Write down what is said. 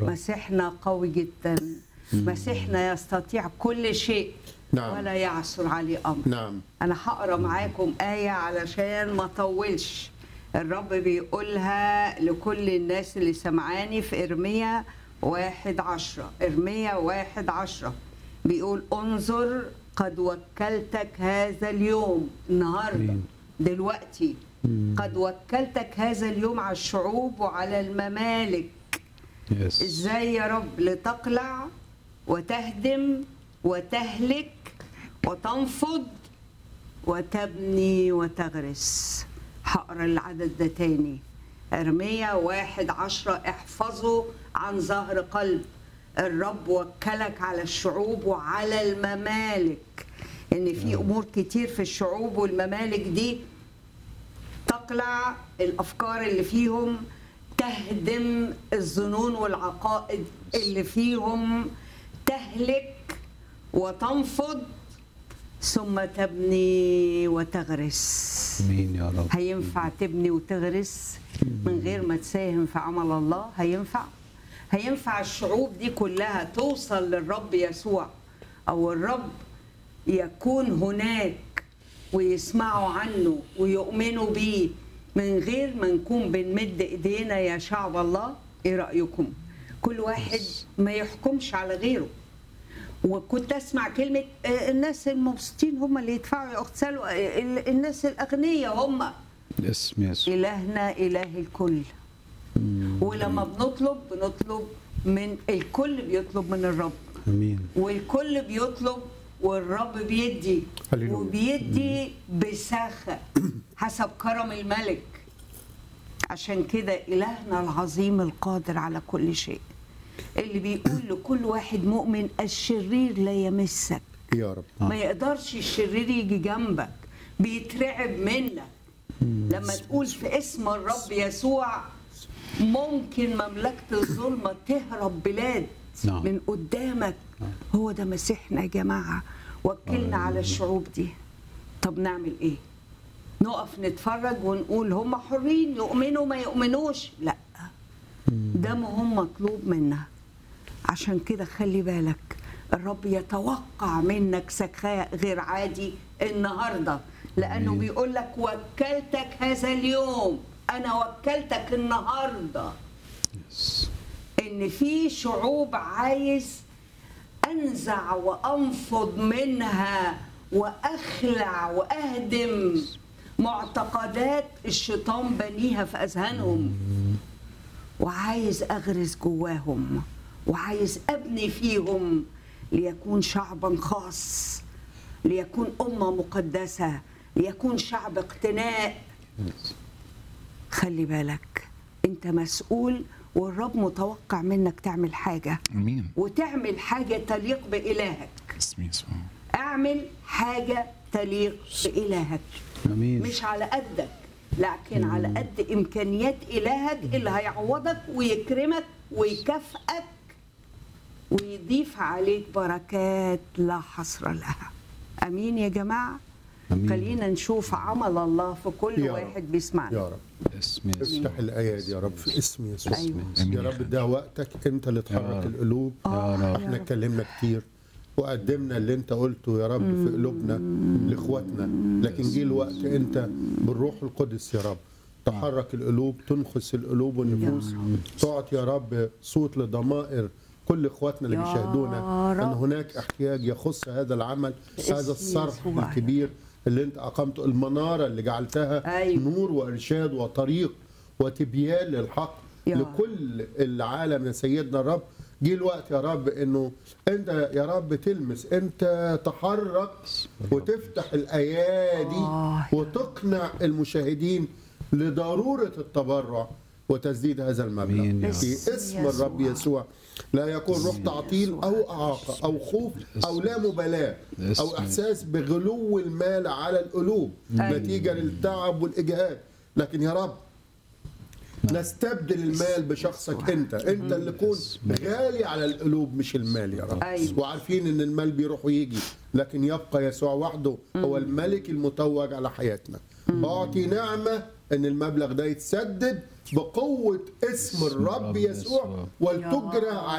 رب. مسيحنا قوي جدا مسيحنا يستطيع كل شيء نعم. ولا يعثر عليه امر نعم انا هقرا معاكم ايه علشان ما اطولش الرب بيقولها لكل الناس اللي سمعاني في ارميا واحد عشرة ارميا واحد عشرة بيقول انظر قد وكلتك هذا اليوم النهارده آمين. دلوقتي قد وكلتك هذا اليوم على الشعوب وعلى الممالك يس ازاي يا رب لتقلع وتهدم وتهلك وتنفض وتبني وتغرس هقرا العدد ده تاني ارميا واحد عشرة احفظوا عن ظهر قلب الرب وكلك على الشعوب وعلى الممالك ان في امور كتير في الشعوب والممالك دي تقلع الافكار اللي فيهم تهدم الظنون والعقائد اللي فيهم تهلك وتنفض ثم تبني وتغرس امين يا رب هينفع تبني وتغرس من غير ما تساهم في عمل الله هينفع هينفع الشعوب دي كلها توصل للرب يسوع او الرب يكون هناك ويسمعوا عنه ويؤمنوا بيه من غير ما نكون بنمد ايدينا يا شعب الله ايه رايكم كل واحد ما يحكمش على غيره وكنت اسمع كلمه آه، الناس المبسوطين هم اللي يدفعوا يا اخت سلوى آه، ال- الناس الاغنياء هم اسم يسوع الهنا اله الكل ولما بنطلب بنطلب من الكل بيطلب من الرب امين والكل بيطلب والرب بيدي هللويا. وبيدي بسخاء حسب كرم الملك عشان كده إلهنا العظيم القادر على كل شيء اللي بيقول لكل واحد مؤمن الشرير لا يمسك يا رب ما يقدرش الشرير يجي جنبك بيترعب منك لما تقول في اسم الرب يسوع ممكن مملكة الظلمة تهرب بلاد نعم. من قدامك هو ده مسيحنا يا جماعة وكلنا على الشعوب دي طب نعمل ايه نقف نتفرج ونقول هم حرين يؤمنوا ما يؤمنوش لا ده مهم مطلوب منا عشان كده خلي بالك الرب يتوقع منك سخاء غير عادي النهارده لانه آمين. بيقول لك وكلتك هذا اليوم انا وكلتك النهارده يس ان في شعوب عايز انزع وانفض منها واخلع واهدم معتقدات الشيطان بنيها في اذهانهم وعايز اغرس جواهم وعايز ابني فيهم ليكون شعبا خاص ليكون امه مقدسه ليكون شعب اقتناء يس خلي بالك انت مسؤول والرب متوقع منك تعمل حاجه امين وتعمل حاجه تليق بالهك اسم يسوع اعمل حاجه تليق بالهك امين مش على قدك لكن على قد امكانيات الهك اللي هيعوضك ويكرمك ويكافئك ويضيف عليك بركات لا حصر لها امين يا جماعه امين خلينا نشوف عمل الله في كل يا واحد رب. بيسمعنا يا رب اسم يسوع افتح الآية دي يا رب في اسم يسوع أيوة. آمين يا رب ده وقتك انت اللي يا تحرك رب. القلوب يا رب احنا اتكلمنا كتير وقدمنا اللي انت قلته يا رب في قلوبنا لاخواتنا لكن جه الوقت انت بالروح القدس يا رب تحرك القلوب تنخس القلوب والنفوس تعطي يا رب صوت لضمائر كل اخواتنا اللي يا بيشاهدونا ان رب. هناك احتياج يخص هذا العمل باسم هذا الصرح يسوع. الكبير اللي انت اقمته المناره اللي جعلتها أيوة. نور وارشاد وطريق وتبيان للحق يا لكل العالم يا سيدنا الرب جه الوقت يا رب انه انت يا رب تلمس انت تحرك وتفتح الايادي آه يا وتقنع المشاهدين لضروره التبرع وتسديد هذا المبلغ آمين يا في رب. اسم الرب يسوع لا يكون روح تعطيل او اعاقه او خوف او لا مبالاه او اسم- احساس بغلو المال على القلوب أيوة. نتيجه للتعب والاجهاد لكن يا رب نستبدل المال بشخصك انت انت اللي تكون غالي على القلوب مش المال يا رب أيوة. وعارفين ان المال بيروح ويجي لكن يبقى يسوع وحده هو الملك المتوج على حياتنا اعطي نعمه ان المبلغ ده يتسدد بقوه اسم اسم الرب الرب يسوع يسوع. ولتجرى يا